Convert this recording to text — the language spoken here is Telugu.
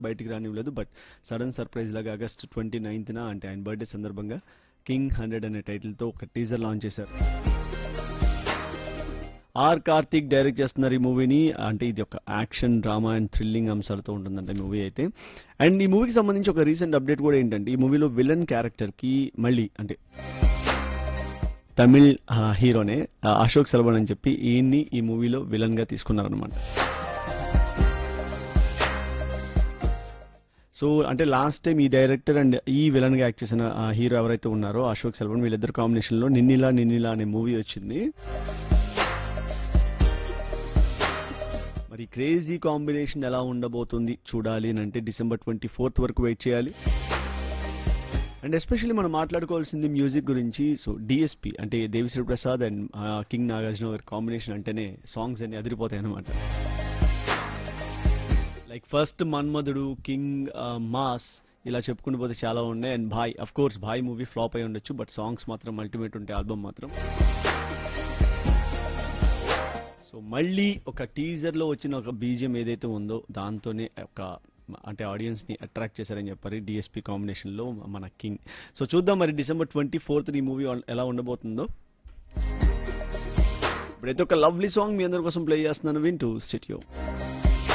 బయటికి రానివ్వలేదు బట్ సడన్ సర్ప్రైజ్ లాగా ఆగస్ట్ ట్వంటీ నైన్త్న అంటే ఆయన బర్త్డే సందర్భంగా కింగ్ హండ్రెడ్ అనే టైటిల్తో ఒక టీజర్ లాంచ్ చేశారు ఆర్ కార్తిక్ డైరెక్ట్ చేస్తున్నారు ఈ మూవీని అంటే ఇది ఒక యాక్షన్ డ్రామా అండ్ థ్రిల్లింగ్ అంశాలతో ఉంటుందంట ఈ మూవీ అయితే అండ్ ఈ మూవీకి సంబంధించి ఒక రీసెంట్ అప్డేట్ కూడా ఏంటంటే ఈ మూవీలో విలన్ క్యారెక్టర్ కి మళ్ళీ అంటే తమిళ్ ఆ, హీరోనే ఆ, అశోక్ సెల్వన్ అని చెప్పి ఈయన్ని ఈ మూవీలో విలన్ గా తీసుకున్నారనమాట సో అంటే లాస్ట్ టైం ఈ డైరెక్టర్ అండ్ ఈ విలన్ గా యాక్ట్ చేసిన ఆ హీరో ఎవరైతే ఉన్నారో అశోక్ సెల్వన్ వీళ్ళిద్దరు కాంబినేషన్ లో నిన్నిలా నిన్నిలా అనే మూవీ వచ్చింది మరి క్రేజీ కాంబినేషన్ ఎలా ఉండబోతుంది చూడాలి అని అంటే డిసెంబర్ ట్వంటీ ఫోర్త్ వరకు వెయిట్ చేయాలి అండ్ ఎస్పెషల్లీ మనం మాట్లాడుకోవాల్సింది మ్యూజిక్ గురించి సో డిఎస్పి అంటే దేవిశ్రీ ప్రసాద్ అండ్ కింగ్ నాగార్జున గారి కాంబినేషన్ అంటేనే సాంగ్స్ అన్ని అదిరిపోతాయి అనమాట like first Manmadhudu king mass ఇలా చెప్పుకుంటూ పోతే చాలా ఉన్నాయి and Bhai of course Bhai movie flop అయి ఉండొచ్చు బట్ సాంగ్స్ మాత్రం అల్టిమేట్ ఉంటాయి ఆల్బమ్ మాత్రం సో మళ్ళీ ఒక టీజర్ లో వచ్చిన ఒక బీజియం ఏదైతే ఉందో దాంతోనే ఒక అంటే ఆడియన్స్ ని అట్రాక్ట్ చేశారని చెప్పారు డిఎస్పీ కాంబినేషన్ లో మన కింగ్ సో చూద్దాం మరి డిసెంబర్ ట్వంటీ ఫోర్త్ ఈ మూవీ ఎలా ఉండబోతుందో ఇప్పుడైతే ఒక లవ్లీ సాంగ్ మీ అందరి కోసం ప్లే చేస్తున్నాను వింటూ స్టేట్యూ